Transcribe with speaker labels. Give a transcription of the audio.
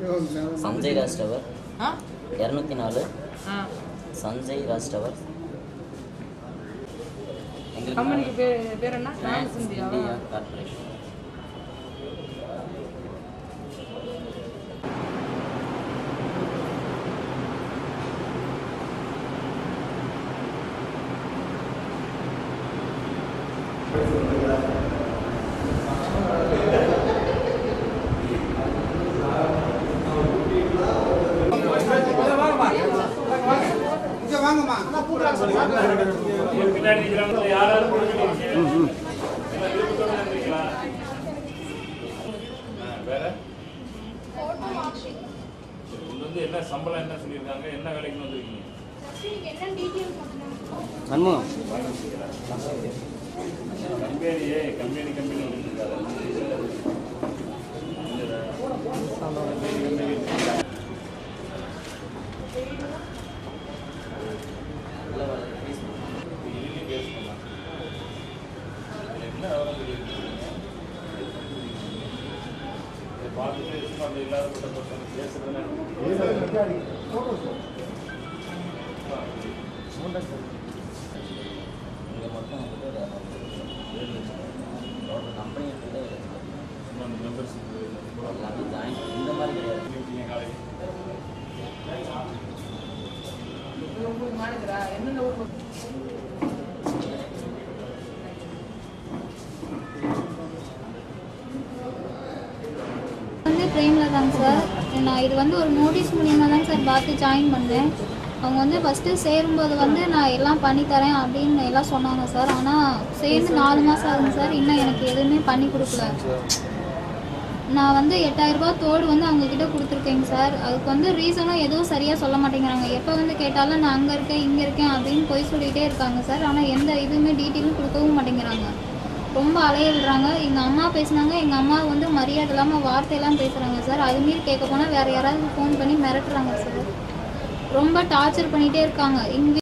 Speaker 1: Sanjay Raj tower
Speaker 2: ஆ
Speaker 1: இரநூத்தி நாலு
Speaker 2: ஆ
Speaker 1: Sanjay Raj tower எங்களுக்கு
Speaker 2: கம்பெனிக்கு பேர் பேர் என்ன
Speaker 1: Trans
Speaker 2: trans India
Speaker 1: India corporation
Speaker 3: பின்னாடி நிற்கிறவங்க யாராவது கொடுக்குறீங்க எல்லாம் விருப்பத்தோட இருந்தீங்களா ஆ, வேற இது வந்து என்ன சம்பளம் என்ன சொல்லியிருக்காங்க என்ன வேலைக்கு வந்திருக்கீங்க
Speaker 1: சண்முகம்
Speaker 3: கம்பெனியே கம்பெனி கம்பெனி வந்துருக்காரு என்ன விவரம் சொல்லியிருக்கீங்க இதை பார்த்துட்டு சும்மா அந்த இல்லாத பர்சன் பேசுறதுன்னா
Speaker 1: இங்கே மொத்தம் வந்து ஒரு ஏழு லட்சம் டோட்டல் கம்பெனி எடுத்துகிட்டே
Speaker 3: சும்மா அந்த மெம்பர்ஸ்
Speaker 1: எல்லாமே ஜாயின் இந்த மாதிரி கிடையாது
Speaker 3: இருக்கீங்க காலேஜ்
Speaker 2: உங்களுக்கு மேனேஜரா என்னென்ன ஊர்
Speaker 4: வந்து ட்ரெயினில் தாங்க சார் நான் இது வந்து ஒரு நோட்டீஸ் மூலியமாக தாங்க சார் பார்த்து ஜாயின் பண்ணேன் அவங்க வந்து ஃபஸ்ட்டு சேரும்போது வந்து நான் எல்லாம் பண்ணித்தரேன் அப்படின்னு எல்லாம் சொன்னாங்க சார் ஆனால் சேர்ந்து நாலு மாதம் ஆகுங்க சார் இன்னும் எனக்கு எதுவுமே பண்ணி கொடுக்கல நான் வந்து எட்டாயிரரூபா தோடு வந்து அவங்கக்கிட்ட கொடுத்துருக்கேங்க சார் அதுக்கு வந்து ரீசனும் எதுவும் சரியாக சொல்ல மாட்டேங்கிறாங்க எப்போ வந்து கேட்டாலும் நான் அங்கே இருக்கேன் இங்கே இருக்கேன் அப்படின்னு போய் சொல்லிகிட்டே இருக்காங்க சார் ஆனால் எந்த இதுவுமே டீட்டெயிலும் கொடுக்கவும் மாட்டேங்கிறாங்க ரொம்ப அலையிடுறாங்க எங்கள் அம்மா பேசுனாங்க எங்கள் அம்மா வந்து மரியாதை இல்லாமல் வார்த்தையெல்லாம் பேசுகிறாங்க சார் அது மீறி கேட்க போனால் வேறு யாராவது ஃபோன் பண்ணி மிரட்டுறாங்க சார் ரொம்ப டார்ச்சர் பண்ணிகிட்டே இருக்காங்க இங்கே